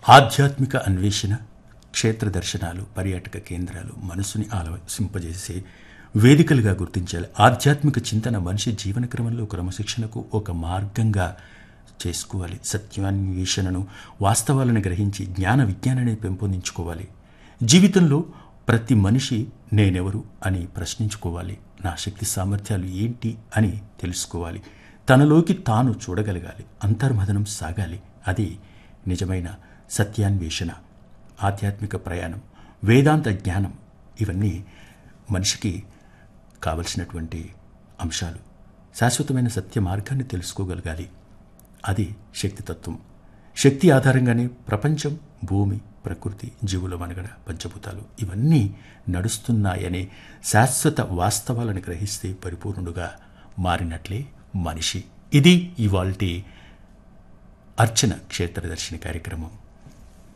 ఆధ్యాత్మిక అన్వేషణ క్షేత్ర దర్శనాలు పర్యాటక కేంద్రాలు మనసుని ఆలోచింపజేసే వేదికలుగా గుర్తించాలి ఆధ్యాత్మిక చింతన మనిషి జీవన క్రమంలో క్రమశిక్షణకు ఒక మార్గంగా చేసుకోవాలి సత్యాన్వేషణను వాస్తవాలను గ్రహించి జ్ఞాన విజ్ఞానాన్ని పెంపొందించుకోవాలి జీవితంలో ప్రతి మనిషి నేనెవరు అని ప్రశ్నించుకోవాలి నా శక్తి సామర్థ్యాలు ఏంటి అని తెలుసుకోవాలి తనలోకి తాను చూడగలగాలి అంతర్మథనం సాగాలి అది నిజమైన సత్యాన్వేషణ ఆధ్యాత్మిక ప్రయాణం వేదాంత జ్ఞానం ఇవన్నీ మనిషికి కావలసినటువంటి అంశాలు శాశ్వతమైన సత్య మార్గాన్ని తెలుసుకోగలగాలి అది శక్తితత్వం శక్తి ఆధారంగానే ప్రపంచం భూమి ప్రకృతి జీవుల మనగడ పంచభూతాలు ఇవన్నీ నడుస్తున్నాయనే శాశ్వత వాస్తవాలను గ్రహిస్తే పరిపూర్ణుడుగా మారినట్లే మనిషి ఇది ఇవాల్టి అర్చన క్షేత్రదర్శిని కార్యక్రమం